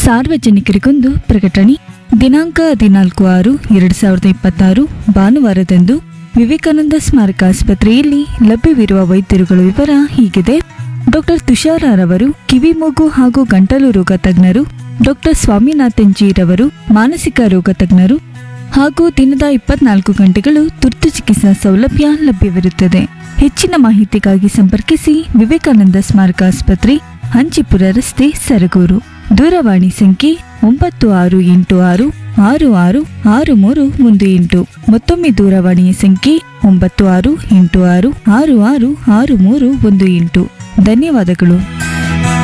ಸಾರ್ವಜನಿಕರಿಗೊಂದು ಪ್ರಕಟಣೆ ದಿನಾಂಕ ಹದಿನಾಲ್ಕು ಆರು ಎರಡು ಸಾವಿರದ ಇಪ್ಪತ್ತಾರು ಭಾನುವಾರದಂದು ವಿವೇಕಾನಂದ ಸ್ಮಾರಕ ಆಸ್ಪತ್ರೆಯಲ್ಲಿ ಲಭ್ಯವಿರುವ ವೈದ್ಯರುಗಳ ವಿವರ ಹೀಗಿದೆ ಡಾಕ್ಟರ್ ತುಷಾರರವರು ಕಿವಿ ಮೂಗು ಹಾಗೂ ಗಂಟಲು ರೋಗ ತಜ್ಞರು ಡಾಕ್ಟರ್ ಸ್ವಾಮಿನಾಥನ್ ಜೀರವರು ಮಾನಸಿಕ ರೋಗ ತಜ್ಞರು ಹಾಗೂ ದಿನದ ಇಪ್ಪತ್ನಾಲ್ಕು ಗಂಟೆಗಳು ತುರ್ತು ಚಿಕಿತ್ಸಾ ಸೌಲಭ್ಯ ಲಭ್ಯವಿರುತ್ತದೆ ಹೆಚ್ಚಿನ ಮಾಹಿತಿಗಾಗಿ ಸಂಪರ್ಕಿಸಿ ವಿವೇಕಾನಂದ ಸ್ಮಾರಕ ಆಸ್ಪತ್ರೆ ಹಂಚಿಪುರ ರಸ್ತೆ ಸರಗೂರು ದೂರವಾಣಿ ಸಂಖ್ಯೆ ಒಂಬತ್ತು ಆರು ಎಂಟು ಆರು ಆರು ಆರು ಆರು ಮೂರು ಒಂದು ಎಂಟು ಮತ್ತೊಮ್ಮೆ ದೂರವಾಣಿಯ ಸಂಖ್ಯೆ ಒಂಬತ್ತು ಆರು ಎಂಟು ಆರು ಆರು ಆರು ಆರು ಮೂರು ಒಂದು ಎಂಟು ಧನ್ಯವಾದಗಳು